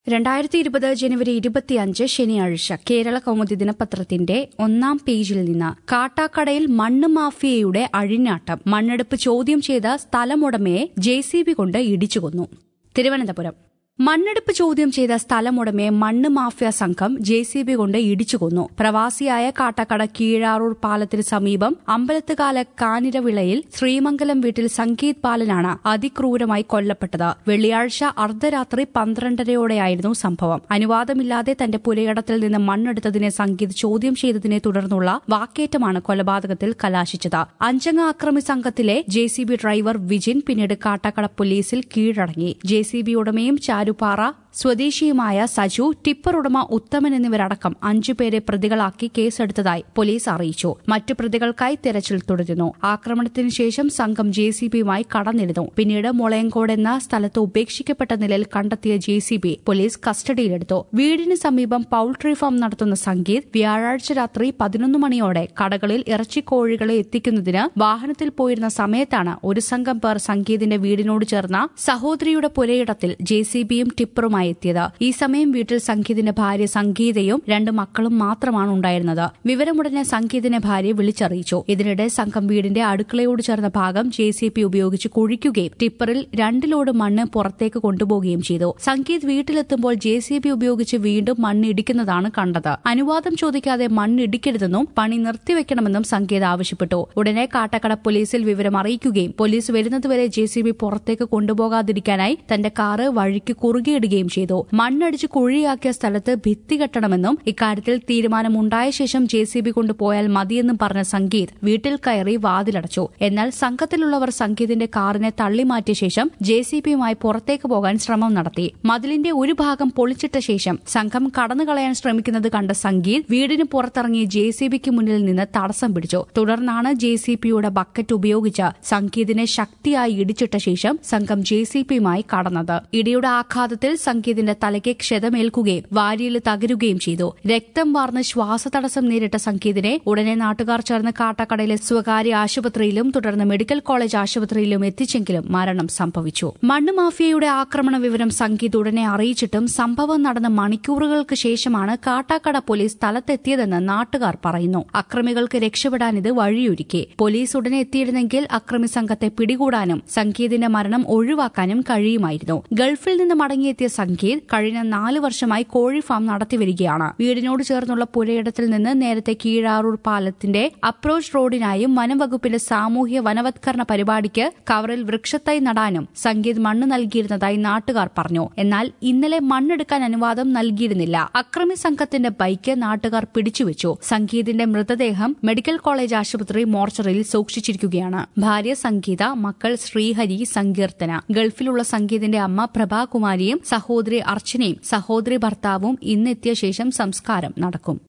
രണ്ടായിരത്തി ഇരുപത് ജനുവരി ഇരുപത്തിയഞ്ച് ശനിയാഴ്ച കേരള കൗമുദി ദിനപത്രത്തിന്റെ ഒന്നാം പേജിൽ നിന്ന് കാട്ടാക്കടയിൽ മണ്ണ് മാഫിയയുടെ അഴിഞ്ഞാട്ടം മണ്ണെടുപ്പ് ചോദ്യം ചെയ്ത സ്ഥലമുടമയെ ജെ കൊണ്ട് ഇടിച്ചുകൊന്നു തിരുവനന്തപുരം മണ്ണെടുപ്പ് ചോദ്യം ചെയ്ത സ്ഥലമുടമയെ മണ്ണ് മാഫിയ സംഘം ജെ സി ബി കൊണ്ട് ഇടിച്ചുകൊന്നു പ്രവാസിയായ കാട്ടാക്കട കീഴാറൂർ പാലത്തിന് സമീപം അമ്പലത്തുകാല കാനിരവിളയിൽ ശ്രീമംഗലം വീട്ടിൽ സംഗീത് ബാലനാണ് അതിക്രൂരമായി കൊല്ലപ്പെട്ടത് വെള്ളിയാഴ്ച അർദ്ധരാത്രി പന്ത്രണ്ടരയോടെയായിരുന്നു സംഭവം അനുവാദമില്ലാതെ തന്റെ പുരയിടത്തിൽ നിന്ന് മണ്ണെടുത്തതിനെ സംഗീത് ചോദ്യം ചെയ്തതിനെ തുടർന്നുള്ള വാക്കേറ്റമാണ് കൊലപാതകത്തിൽ കലാശിച്ചത് അഞ്ചംഗ അക്രമി സംഘത്തിലെ J C B driver Vijin പിന്നീട് കാട്ടാക്കട പോലീസിൽ കീഴടങ്ങി ജെ സി ബി ഉടമയും ചാരുപാറ സ്വദേശിയുമായ സജു ടിപ്പർ ഉടമ ഉത്തമൻ എന്നിവരടക്കം അഞ്ചുപേരെ പ്രതികളാക്കി കേസെടുത്തതായി പോലീസ് അറിയിച്ചു മറ്റു പ്രതികൾക്കായി തെരച്ചിൽ തുടരുന്നു ആക്രമണത്തിന് ശേഷം സംഘം ജെ സി ബിയുമായി കടന്നിരുന്നു പിന്നീട് മുളയങ്കോട് എന്ന സ്ഥലത്ത് ഉപേക്ഷിക്കപ്പെട്ട നിലയിൽ കണ്ടെത്തിയ ജെ സി ബി പോലീസ് കസ്റ്റഡിയിലെടുത്തു വീടിന് സമീപം പൌൾട്രി ഫാം നടത്തുന്ന സംഗീത് വ്യാഴാഴ്ച രാത്രി പതിനൊന്ന് മണിയോടെ കടകളിൽ ഇറച്ചിക്കോഴികളെ എത്തിക്കുന്നതിന് വാഹനത്തിൽ പോയിരുന്ന സമയത്താണ് ഒരു സംഘം പേർ സംഗീതിന്റെ വീടിനോട് ചേർന്ന സഹോദരിയുടെ പുരയിടത്തിൽ ജെ സി ബിയും ടിപ്പറുമായി എത്തിയത് ഈ സമയം വീട്ടിൽ സംഗീതിന്റെ ഭാര്യ സംഗീതയും രണ്ട് മക്കളും മാത്രമാണ് ഉണ്ടായിരുന്നത് വിവരമുടനെ സംഗീതിനെ ഭാര്യ വിളിച്ചറിയിച്ചു ഇതിനിടെ സംഘം വീടിന്റെ അടുക്കളയോട് ചേർന്ന ഭാഗം ജെ സി പി ഉപയോഗിച്ച് കുഴിക്കുകയും ടിപ്പറിൽ രണ്ട് ലോഡ് മണ്ണ് പുറത്തേക്ക് കൊണ്ടുപോവുകയും ചെയ്തു സംഗീത് വീട്ടിലെത്തുമ്പോൾ ജെ സി ബി ഉപയോഗിച്ച് വീണ്ടും മണ്ണ് ഇടിക്കുന്നതാണ് കണ്ടത് അനുവാദം ചോദിക്കാതെ മണ്ണ് ഇടിക്കരുതെന്നും പണി നിർത്തിവെക്കണമെന്നും സംഗീത് ആവശ്യപ്പെട്ടു ഉടനെ കാട്ടക്കട പോലീസിൽ വിവരം അറിയിക്കുകയും പോലീസ് വരുന്നതുവരെ ജെ സി ബി പുറത്തേക്ക് കൊണ്ടുപോകാതിരിക്കാനായി തന്റെ കാറ് വഴിക്ക് കുറുകിയിടുകയും ചെയ്തു മണ്ണടിച്ച് കുഴിയാക്കിയ സ്ഥലത്ത് ഭിത്തി കെട്ടണമെന്നും ഇക്കാര്യത്തിൽ തീരുമാനമുണ്ടായ ശേഷം ജെ സി ബി കൊണ്ടുപോയാൽ മതിയെന്നും പറഞ്ഞ സംഗീത് വീട്ടിൽ കയറി വാതിലടച്ചു എന്നാൽ സംഘത്തിലുള്ളവർ സംഗീതിന്റെ കാറിനെ തള്ളിമാറ്റിയ ശേഷം ജെ സി ബിയുമായി പുറത്തേക്ക് പോകാൻ ശ്രമം നടത്തി മതിലിന്റെ ഒരു ഭാഗം പൊളിച്ചിട്ട ശേഷം സംഘം കടന്നുകളയാൻ ശ്രമിക്കുന്നത് കണ്ട സംഗീത് വീടിന് പുറത്തിറങ്ങി ജെ സി ബിക്ക് മുന്നിൽ നിന്ന് തടസ്സം പിടിച്ചു തുടർന്നാണ് ജെ സി പിയുടെ ബക്കറ്റ് ഉപയോഗിച്ച് സംഗീതിനെ ശക്തിയായി ഇടിച്ചിട്ട ശേഷം സംഘം ജെ സി പിയുമായി കടന്നത് ഇടിയുടെ ആഘാതത്തിൽ സംഗീതിന്റെ തലയ്ക്ക് ക്ഷതമേൽക്കുകയും വാരിയിൽ തകരുകയും ചെയ്തു രക്തം വാർന്ന് ശ്വാസതടസ്സം നേരിട്ട സംഗീതിനെ ഉടനെ നാട്ടുകാർ ചേർന്ന് കാട്ടാക്കടയിലെ സ്വകാര്യ ആശുപത്രിയിലും തുടർന്ന് മെഡിക്കൽ കോളേജ് ആശുപത്രിയിലും എത്തിച്ചെങ്കിലും മരണം സംഭവിച്ചു മണ്ണ് മാഫിയയുടെ ആക്രമണ വിവരം സംഗീത് ഉടനെ അറിയിച്ചിട്ടും സംഭവം നടന്ന മണിക്കൂറുകൾക്ക് ശേഷമാണ് കാട്ടാക്കട പോലീസ് സ്ഥലത്തെത്തിയതെന്ന് നാട്ടുകാർ പറയുന്നു അക്രമികൾക്ക് രക്ഷപ്പെടാൻ ഇത് വഴിയൊരുക്കി പോലീസ് ഉടനെ എത്തിയിരുന്നെങ്കിൽ അക്രമി സംഘത്തെ പിടികൂടാനും സംഗീതിന്റെ മരണം ഒഴിവാക്കാനും കഴിയുമായിരുന്നു ഗൾഫിൽ നിന്ന് മടങ്ങിയെത്തിയ സംഗീത് കഴിഞ്ഞ നാല് വർഷമായി കോഴി ഫാം നടത്തിവരികയാണ് വീടിനോട് ചേർന്നുള്ള പുരയിടത്തിൽ നിന്ന് നേരത്തെ കീഴാറൂർ പാലത്തിന്റെ അപ്രോച്ച് റോഡിനായും വനംവകുപ്പിന്റെ സാമൂഹ്യ വനവത്കരണ പരിപാടിക്ക് കവറിൽ വൃക്ഷത്തൈ നടാനും സംഗീത് മണ്ണ് നൽകിയിരുന്നതായി നാട്ടുകാർ പറഞ്ഞു എന്നാൽ ഇന്നലെ മണ്ണെടുക്കാൻ അനുവാദം നൽകിയിരുന്നില്ല അക്രമി സംഘത്തിന്റെ ബൈക്ക് നാട്ടുകാർ പിടിച്ചുവെച്ചു സംഗീതിന്റെ മൃതദേഹം മെഡിക്കൽ കോളേജ് ആശുപത്രി മോർച്ചറിയിൽ സൂക്ഷിച്ചിരിക്കുകയാണ് ഭാര്യ സംഗീത മക്കൾ ശ്രീഹരി സങ്കീർത്തന ഗൾഫിലുള്ള സംഗീതിന്റെ അമ്മ പ്രഭാകുമാരിയും സഹോദരി അർച്ചനയും സഹോദരി ഭർത്താവും ഇന്നെത്തിയ ശേഷം സംസ്കാരം നടക്കും